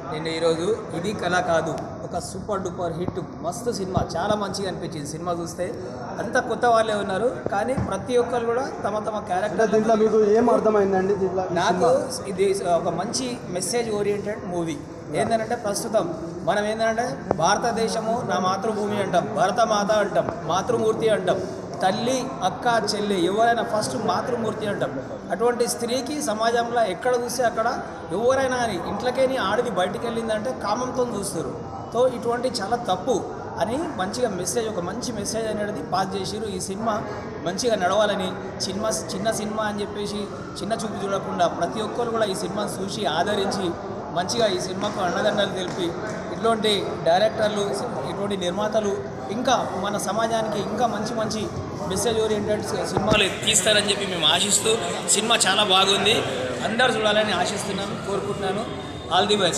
నేను ఈరోజు ఇది కళ కాదు ఒక సూపర్ డూపర్ హిట్ మస్తు సినిమా చాలా మంచిగా అనిపించింది సినిమా చూస్తే అంత కొత్త వాళ్ళే ఉన్నారు కానీ ప్రతి ఒక్కరు కూడా తమ తమ అంటే క్యారెక్టర్ దీంట్లో మీకు ఏం అర్థమైందండి దీంట్లో ఈ నాకు సినిమా? ఇది ఒక మంచి మెసేజ్ ఓరియంటెడ్ మూవీ ఏంటంటే ప్రస్తుతం మనం ఏంటంటే భారతదేశము నా మాతృభూమి అంటాం భరత మాత అంటాం మాతృమూర్తి అంటాం తల్లి అక్క చెల్లి ఎవరైనా ఫస్ట్ మాతృమూర్తి అంటాం అటువంటి స్త్రీకి సమాజంలో ఎక్కడ చూస్తే అక్కడ ఎవరైనా కానీ ఇంట్లోకేని ఆడిది బయటికి వెళ్ళిందంటే కామంతో చూస్తారు సో ఇటువంటి చాలా తప్పు అని మంచిగా మెసేజ్ ఒక మంచి మెసేజ్ అనేది పాస్ చేసిరు ఈ సినిమా మంచిగా నడవాలని సినిమా చిన్న సినిమా అని చెప్పేసి చిన్న చూపు చూడకుండా ప్రతి ఒక్కరు కూడా ఈ సినిమాను చూసి ఆదరించి మంచిగా ఈ సినిమాకు అండదండలు తెలిపి ఇటువంటి డైరెక్టర్లు ఇటువంటి నిర్మాతలు ఇంకా మన సమాజానికి ఇంకా మంచి మంచి మెసేజ్ ఓరియంటెడ్ సినిమాలు తీస్తారని చెప్పి మేము ఆశిస్తూ సినిమా చాలా బాగుంది అందరు చూడాలని ఆశిస్తున్నాను కోరుకుంటున్నాను ఆల్ ది బెస్ట్